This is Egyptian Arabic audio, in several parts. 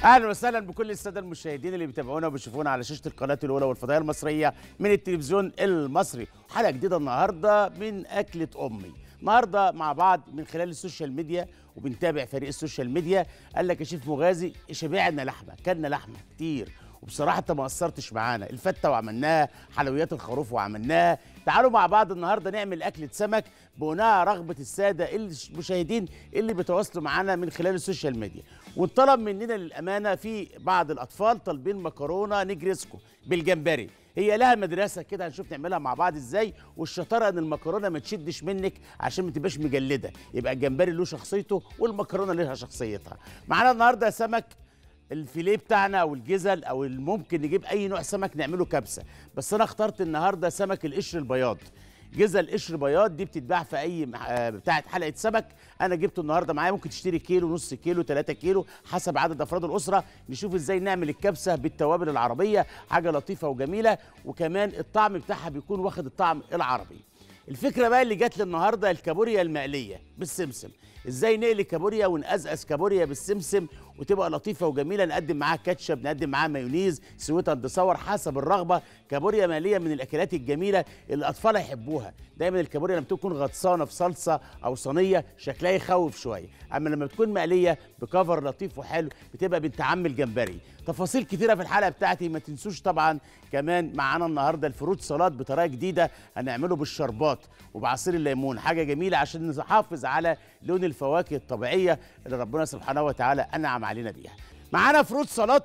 اهلا وسهلا بكل الساده المشاهدين اللي بيتابعونا وبيشوفونا على شاشه القناه الاولى والفضائيه المصريه من التلفزيون المصري حلقه جديده النهارده من اكله امي النهارده مع بعض من خلال السوشيال ميديا وبنتابع فريق السوشيال ميديا قال لك يا شيف مغازي شبعنا لحمه كلنا لحمه كتير وبصراحه انت ما قصرتش معانا الفته وعملناها حلويات الخروف وعملناها تعالوا مع بعض النهارده نعمل اكله سمك بناء رغبه الساده المشاهدين اللي بيتواصلوا معانا من خلال السوشيال ميديا وانطلب مننا للامانه في بعض الاطفال طالبين مكرونه نجرسكو بالجمبري هي لها مدرسه كده هنشوف نعملها مع بعض ازاي والشطاره ان المكرونه ما تشدش منك عشان ما تبقاش مجلده يبقى الجمبري له شخصيته والمكرونه لها شخصيتها معانا النهارده سمك الفيليه بتاعنا او الجزل او ممكن نجيب اي نوع سمك نعمله كبسه بس انا اخترت النهارده سمك القشر البياض جزل قشر بياض دي بتتباع في اي آه، بتاعه حلقه سمك انا جبته النهارده معايا ممكن تشتري كيلو نص كيلو 3 كيلو حسب عدد افراد الاسره نشوف ازاي نعمل الكبسه بالتوابل العربيه حاجه لطيفه وجميله وكمان الطعم بتاعها بيكون واخد الطعم العربي الفكره بقى اللي جات لي النهارده الكابوريا المقليه بالسمسم ازاي نقلي كابوريا ونقزقز كابوريا بالسمسم وتبقى لطيفه وجميله نقدم معاها كاتشب نقدم معاها مايونيز سويت اند صور حسب الرغبه كابوريا مقليه من الاكلات الجميله اللي الاطفال يحبوها دايما الكابوريا لما تكون غطسانه في صلصه او صينيه شكلها يخوف شويه اما لما بتكون مقليه بكفر لطيف وحلو بتبقى بنت عم الجمبري تفاصيل كتيره في الحلقه بتاعتي ما تنسوش طبعا كمان معانا النهارده الفروت سلطات بطريقه جديده هنعمله بالشربات وبعصير الليمون حاجه جميله عشان نحافظ على لون الفواكه الطبيعيه اللي ربنا سبحانه وتعالى انعم علينا بيها معانا فروت سلطات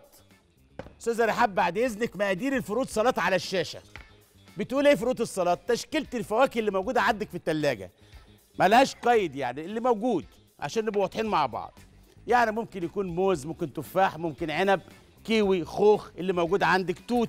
استاذه رحاب بعد اذنك مقادير الفروت سلطات على الشاشه بتقول ايه فروت السلطات تشكيله الفواكه اللي موجوده عندك في الثلاجه ملهاش قيد يعني اللي موجود عشان نبقى واضحين مع بعض يعني ممكن يكون موز ممكن تفاح ممكن عنب كيوي خوخ اللي موجود عندك توت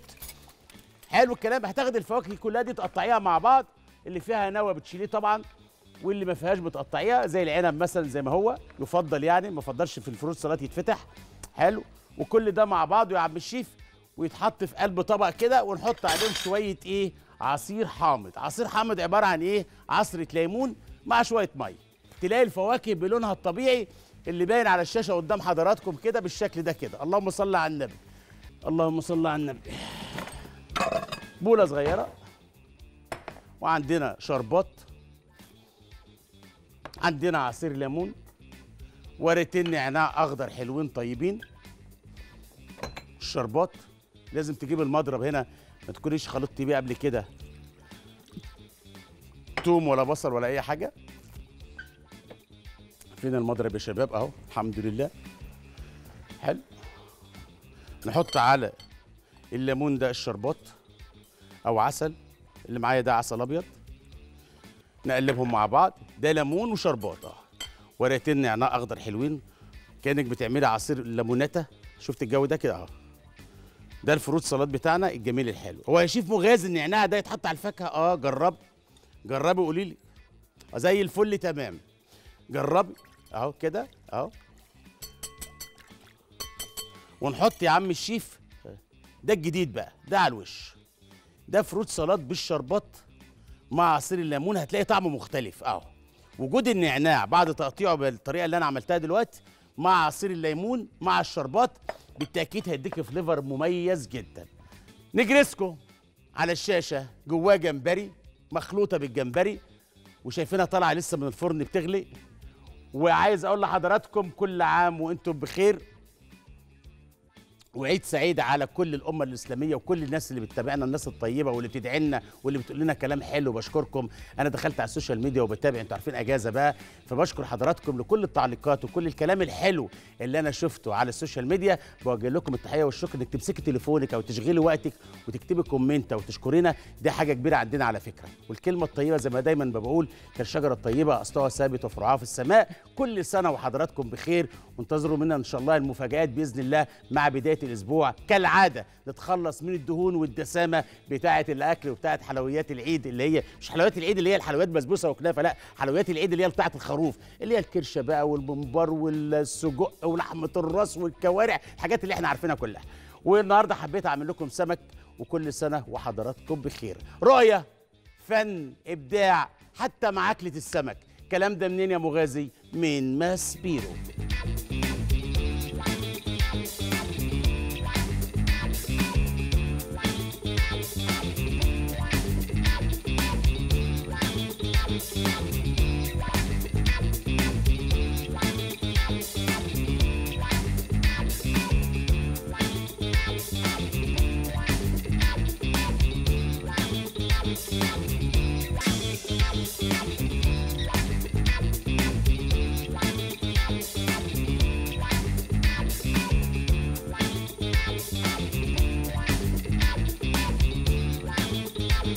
حلو الكلام هتاخد الفواكه كلها دي تقطعيها مع بعض اللي فيها نوى بتشيليه طبعا واللي ما فيهاش بتقطعيها زي العنب مثلا زي ما هو يفضل يعني ما فضلش في الفروت سلطات يتفتح حلو وكل ده مع بعضه يا عم الشيف ويتحط في قلب طبق كده ونحط عليهم شويه ايه عصير حامض عصير حامض عباره عن ايه عصره ليمون مع شويه ميه تلاقي الفواكه بلونها الطبيعي اللي باين على الشاشه قدام حضراتكم كده بالشكل ده كده اللهم صل على النبي اللهم صل على النبي بوله صغيره وعندنا شربات عندنا عصير ليمون ورقتين نعناع اخضر حلوين طيبين الشربات لازم تجيب المضرب هنا ما تكونيش خلطتي بيه قبل كده توم ولا بصل ولا اي حاجه فين المضرب يا شباب اهو الحمد لله حلو نحط على الليمون ده الشربات او عسل اللي معايا ده عسل ابيض نقلبهم مع بعض ده ليمون وشربات اه ورقتين نعناع اخضر حلوين كانك بتعملي عصير ليموناته شفت الجو ده كده اهو ده الفروت سلطات بتاعنا الجميل الحلو هو يا شيف مغاز النعناع ده يتحط على الفاكهه اه جرب جربي قولي لي آه، زي الفل تمام جربي اهو كده اهو ونحط يا عم الشيف ده الجديد بقى ده على الوش ده فروت سلطات بالشربات مع عصير الليمون هتلاقي طعمه مختلف اهو وجود النعناع بعد تقطيعه بالطريقه اللي انا عملتها دلوقتي مع عصير الليمون مع الشربات بالتاكيد هيديك فليفر مميز جدا نجرسكو على الشاشه جواه جمبري مخلوطه بالجمبري وشايفينها طالعه لسه من الفرن بتغلي وعايز اقول لحضراتكم كل عام وانتم بخير وعيد سعيد على كل الامه الاسلاميه وكل الناس اللي بتتابعنا الناس الطيبه واللي بتدعي لنا واللي بتقول لنا كلام حلو بشكركم انا دخلت على السوشيال ميديا وبتابع انتوا عارفين اجازه بقى فبشكر حضراتكم لكل التعليقات وكل الكلام الحلو اللي انا شفته على السوشيال ميديا بوجه لكم التحيه والشكر انك تمسكي تليفونك او تشغلي وقتك وتكتبي كومنت او تشكرينا دي حاجه كبيره عندنا على فكره والكلمه الطيبه زي ما دايما بقول كالشجره الطيبه اصلها ثابت وفرعها في السماء كل سنه وحضراتكم بخير وانتظروا منا ان شاء الله المفاجات باذن الله مع بدايه الاسبوع كالعاده نتخلص من الدهون والدسامه بتاعه الاكل وبتاعه حلويات العيد اللي هي مش حلويات العيد اللي هي الحلويات بسبوسه وكنافه لا حلويات العيد اللي هي بتاعه الخروف اللي هي الكرشه بقى والممبار والسجق ولحمه الراس والكوارع الحاجات اللي احنا عارفينها كلها والنهارده حبيت اعمل لكم سمك وكل سنه وحضراتكم بخير رؤيه فن ابداع حتى مع اكله السمك الكلام ده منين يا مغازي من ماسبيرو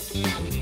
الله